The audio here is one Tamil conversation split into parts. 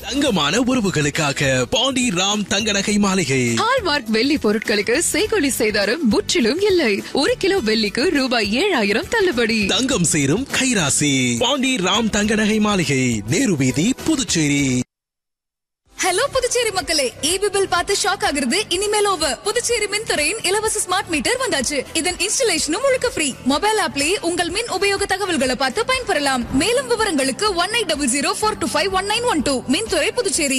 தங்கமான உறவுகளுக்காக பாண்டி ராம் தங்க நகை மாளிகை ஹால்மார்க் வெள்ளி பொருட்களுக்கு செய்கொலி செய்தாரும் முற்றிலும் இல்லை ஒரு கிலோ வெள்ளிக்கு ரூபாய் ஏழாயிரம் தள்ளுபடி தங்கம் சேரும் கைராசி பாண்டி ராம் தங்க நகை மாளிகை நேரு வீதி புதுச்சேரி ஹலோ புதுச்சேரி மக்களே ஈபி பில் பார்த்து ஷாக் ஆகுறது இனிமேல் ஓவர் புதுச்சேரி மின்துறையின் இலவச ஸ்மார்ட் மீட்டர் வந்தாச்சு இதன் இன்ஸ்டலேஷனும் முழுக்க ஃப்ரீ மொபைல் ஆப்லயே உங்கள் மின் உபயோக தகவல்களை பார்த்து பயன்பெறலாம் மேலும் விவரங்களுக்கு one eight double zero four two five one nine one two மின்துறை புதுச்சேரி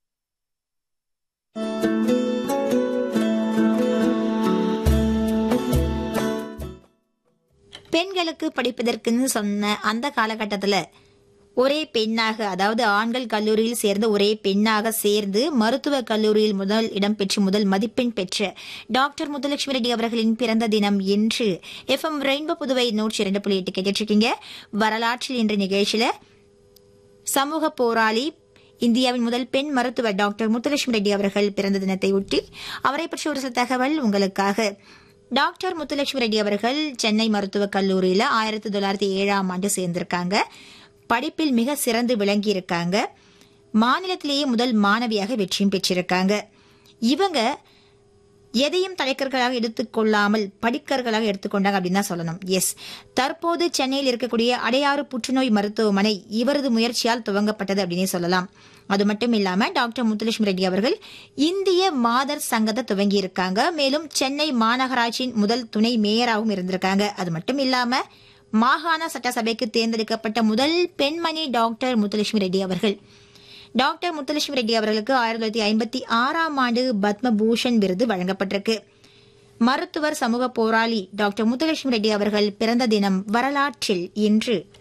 பெண்களுக்கு படிப்பதற்குன்னு சொன்ன அந்த காலகட்டத்தில் ஒரே பெண்ணாக அதாவது ஆண்கள் கல்லூரியில் சேர்ந்து ஒரே பெண்ணாக சேர்ந்து மருத்துவக் கல்லூரியில் முதல் இடம் பெற்று முதல் மதிப்பெண் பெற்ற டாக்டர் முத்துலட்சுமி ரெட்டி அவர்களின் பிறந்த தினம் இன்று எஃப்எம் ரெயின்போ புதுவை நூற்றி இரண்டு புள்ளி எட்டு கேட்டுட்டு இருக்கீங்க வரலாற்றில் என்ற நிகழ்ச்சியில சமூக போராளி இந்தியாவின் முதல் பெண் மருத்துவர் டாக்டர் முத்துலட்சுமி ரெட்டி அவர்கள் பிறந்த தினத்தை ஒட்டி அவரை பற்றி ஒரு சில தகவல் உங்களுக்காக டாக்டர் முத்துலட்சுமி ரெட்டி அவர்கள் சென்னை மருத்துவக் கல்லூரியில் ஆயிரத்தி தொள்ளாயிரத்தி ஏழாம் ஆண்டு சேர்ந்திருக்காங்க படிப்பில் மிக சிறந்து விளங்கியிருக்காங்க மாநிலத்திலேயே முதல் மாணவியாக வெற்றியும் பெற்றிருக்காங்க இவங்க எதையும் தலைக்கர்களாக எடுத்துக்கொள்ளாமல் படிக்கர்களாக எடுத்துக்கொண்டாங்க அப்படின்னு தான் சொல்லணும் எஸ் தற்போது சென்னையில் இருக்கக்கூடிய அடையாறு புற்றுநோய் மருத்துவமனை இவரது முயற்சியால் துவங்கப்பட்டது அப்படின்னே சொல்லலாம் அது மட்டும் இல்லாம டாக்டர் முத்துலட்சுமி ரெட்டி அவர்கள் இந்திய மாதர் சங்கத்தை துவங்கி இருக்காங்க மேலும் சென்னை மாநகராட்சியின் முதல் துணை மேயராகவும் இருந்திருக்காங்க அது மட்டும் இல்லாம மாகாண சட்டசபைக்கு தேர்ந்தெடுக்கப்பட்ட முதல் பெண்மணி டாக்டர் முத்துலட்சுமி ரெட்டி அவர்கள் டாக்டர் முத்துலட்சுமி ரெட்டி அவர்களுக்கு ஆயிரத்தி தொள்ளாயிரத்தி ஐம்பத்தி ஆறாம் ஆண்டு பத்மபூஷன் விருது வழங்கப்பட்டிருக்கு மருத்துவர் சமூக போராளி டாக்டர் முத்துலட்சுமி ரெட்டி அவர்கள் பிறந்த தினம் வரலாற்றில் இன்று